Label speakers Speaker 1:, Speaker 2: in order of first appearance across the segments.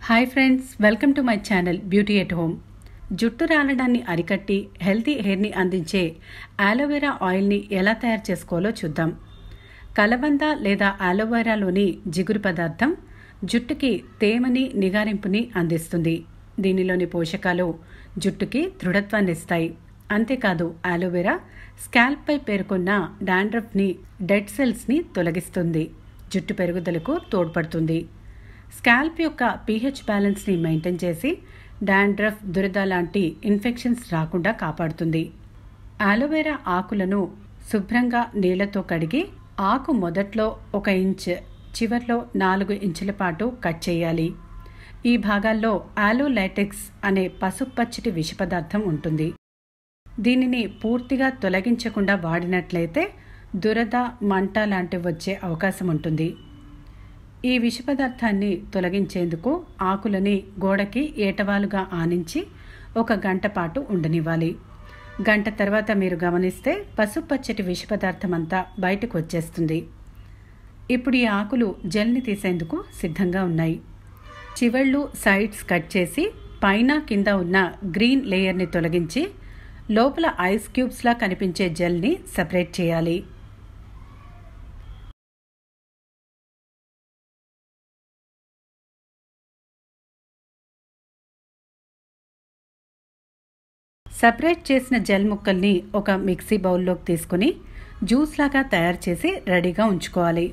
Speaker 1: hi friends welcome to my channel beauty at home జుట్టు రాలడాన్ని అరికట్టి healthy హెయిర్ని అందించే ఆలోవెరా ఆయిల్ని ఎలా తయారు చేసుకోవాలో చూద్దాం కలబంద లేదా ఆలోవెరాలోని జిగురు పదార్థం జుట్టుకి తేమని నిగారింపుని అందిస్తుంది దీనిలోని పోషకాలు జుట్టుకి దృఢత్వాన్ని ఇస్తాయి అంతేకాదు ఆలోవెరా స్కాల్ప్పై పేర్కొన్న డాండ్రఫ్ని డెడ్ సెల్స్ని తొలగిస్తుంది జుట్టు పెరుగుదలకు తోడ్పడుతుంది స్కాల్ప్ యొక్క పీహెచ్ బ్యాలెన్స్ని మెయింటైన్ చేసి డాండ్రఫ్ దురద లాంటి ఇన్ఫెక్షన్స్ రాకుండా కాపాడుతుంది ఆలోవెరా ఆకులను శుభ్రంగా నీళ్లతో కడిగి ఆకు మొదట్లో ఒక ఇంచ్ చివర్లో నాలుగు ఇంచుల పాటు కట్ చేయాలి ఈ భాగాల్లో ఆలో లైటెక్స్ అనే పసుపచ్చటి విష పదార్థం ఉంటుంది దీనిని పూర్తిగా తొలగించకుండా వాడినట్లయితే దురద మంట లాంటివి వచ్చే అవకాశం ఉంటుంది ఈ విష పదార్థాన్ని తొలగించేందుకు ఆకులని గోడకి ఏటవాలుగా ఆనించి ఒక గంట పాటు ఉండనివ్వాలి గంట తర్వాత మీరు గమనిస్తే పసుపచ్చటి విష పదార్థం అంతా బయటకు వచ్చేస్తుంది ఇప్పుడు ఈ ఆకులు జెల్ని తీసేందుకు సిద్ధంగా ఉన్నాయి చివళ్ళు సైడ్స్ కట్ చేసి పైన కింద ఉన్న గ్రీన్ లేయర్ని తొలగించి లోపల ఐస్ క్యూబ్స్లా కనిపించే జెల్ని సపరేట్ చేయాలి సపరేట్ చేసిన జెల్ ముక్కల్ని ఒక మిక్సీ బౌల్లోకి తీసుకుని జ్యూస్ లాగా తయారు చేసి రెడీగా ఉంచుకోవాలి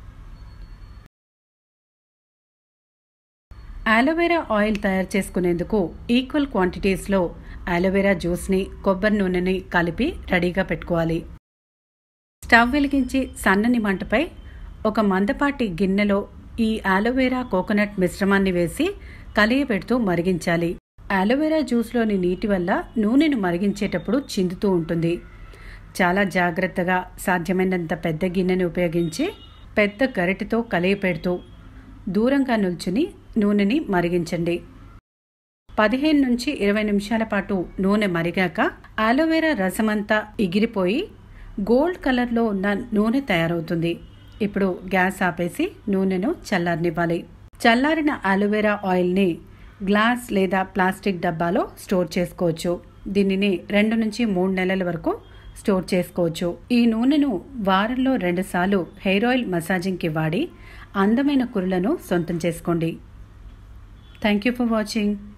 Speaker 1: ఆలోవెరా ఆయిల్ తయారు చేసుకునేందుకు ఈక్వల్ క్వాంటిటీస్లో ఆలోవెరా జ్యూస్ని కొబ్బరి నూనెని కలిపి రెడీగా పెట్టుకోవాలి స్టవ్ వెలిగించి సన్నని మంటపై ఒక మందపాటి గిన్నెలో ఈ ఆలోవెరా కోకోనట్ మిశ్రమాన్ని వేసి కలియబెడుతూ మరిగించాలి ఆలోవెరా జ్యూస్లోని నీటి వల్ల నూనెను మరిగించేటప్పుడు చిందుతూ ఉంటుంది చాలా జాగ్రత్తగా సాధ్యమైనంత పెద్ద గిన్నెని ఉపయోగించి పెద్ద గరిటెతో కలియ పెడుతూ దూరంగా నిల్చుని నూనెని మరిగించండి పదిహేను నుంచి ఇరవై నిమిషాల పాటు నూనె మరిగాక ఆలోవెరా రసమంతా ఎగిరిపోయి గోల్డ్ కలర్లో ఉన్న నూనె తయారవుతుంది ఇప్పుడు గ్యాస్ ఆపేసి నూనెను చల్లారనివ్వాలి చల్లారిన ఆలోవెరా ఆయిల్ని గ్లాస్ లేదా ప్లాస్టిక్ డబ్బాలో స్టోర్ చేసుకోవచ్చు దీనిని రెండు నుంచి మూడు నెలల వరకు స్టోర్ చేసుకోవచ్చు ఈ నూనెను వారంలో రెండుసార్లు హెయిర్ ఆయిల్ మసాజింగ్కి వాడి అందమైన కురులను సొంతం చేసుకోండి థ్యాంక్ యూ ఫర్ వాచింగ్